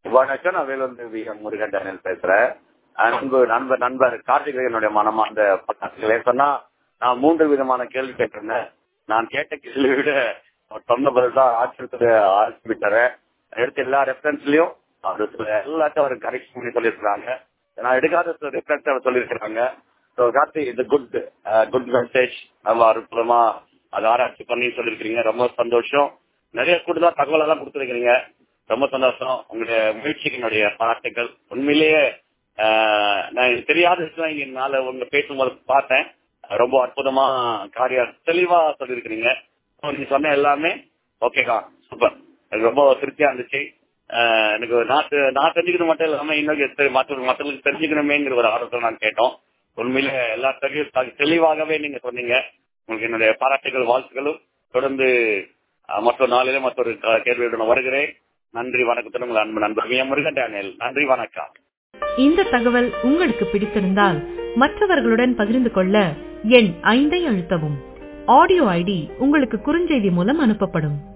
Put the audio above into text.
வணக்கம் நான் Vellore V M Murugan Daniel பேசுறேன் அன்பு நண்பர் நண்பர் கார்த்திகேயனுடைய மனமார்ந்த பக்கத்திலே சொன்னா நான் மூன்று விதமான கேள்வி கேட்டிருந்தேன் நான் கேட்ட கேள்வி விட அவர் சொன்ன பதில் தான் ஆச்சரியத்துல ஆரம்பித்தாரு எடுத்த எல்லா ரெஃபரன்ஸ்லயும் அவர் சில எல்லாத்தையும் அவர் கரெக்ட் பண்ணி சொல்லியிருக்கிறாங்க நான் எடுக்காத ரெஃபரன்ஸ் அவர் சொல்லியிருக்கிறாங்க ஸோ கார்த்தி இது குட் குட் மெசேஜ் நல்லா அற்புதமா அதை ஆராய்ச்சி பண்ணி சொல்லியிருக்கிறீங்க ரொம்ப சந்தோஷம் நிறைய கூடுதலா தகவல் எல்லாம் கொடுத்துருக்கீங்க ரொம்ப சந்தோஷம் உங்களுடைய முயற்சிக்கு என்னுடைய பாராட்டுகள் உண்மையிலேயே ஆஹ், நான் எனக்கு தெரியாத விஷயம் இங்க நாளை உங்க பேசும்போது பார்த்தேன் ரொம்ப அற்புதமா காரியம் தெளிவா சொல்லியிருக்கிறீங்க So, நீங்க சொன்ன எல்லாமே ஓகேக்கா சூப்பர் எனக்கு ரொம்ப திருப்தியா இருந்துச்சு ஆஹ், எனக்கு நான் தெ- நான் தெரிஞ்சுக்கணும் மட்டும் இல்லாம இன்னும் எத்த- மற்ற மற்றவங்களுக்கு தெரிஞ்சுக்கணுமேங்கிற ஒரு ஆர்வத்தை நான் கேட்டோம் உண்மையில எல்லா தெளிவு தெளிவாகவே நீங்க சொன்னீங்க உங்களுக்கு என்னுடைய பாராட்டுகள் வாழ்த்துக்களும் தொடர்ந்து அஹ், மற்றொரு நாளிலே மற்றொரு க- கேள்வியுடன் நான் வருகிறேன் நன்றி வணக்கத்துடன் உங்கள் அன்பு நண்பர் வி. எம். முருகன் டேனியல் நன்றி வணக்கம் இந்த தகவல் உங்களுக்கு பிடித்திருந்தால் மற்றவர்களுடன் பகிர்ந்து கொள்ள எண் ஐந்தை அழுத்தவும் ஆடியோ ஐடி உங்களுக்கு குறுஞ்செய்தி மூலம் அனுப்பப்படும்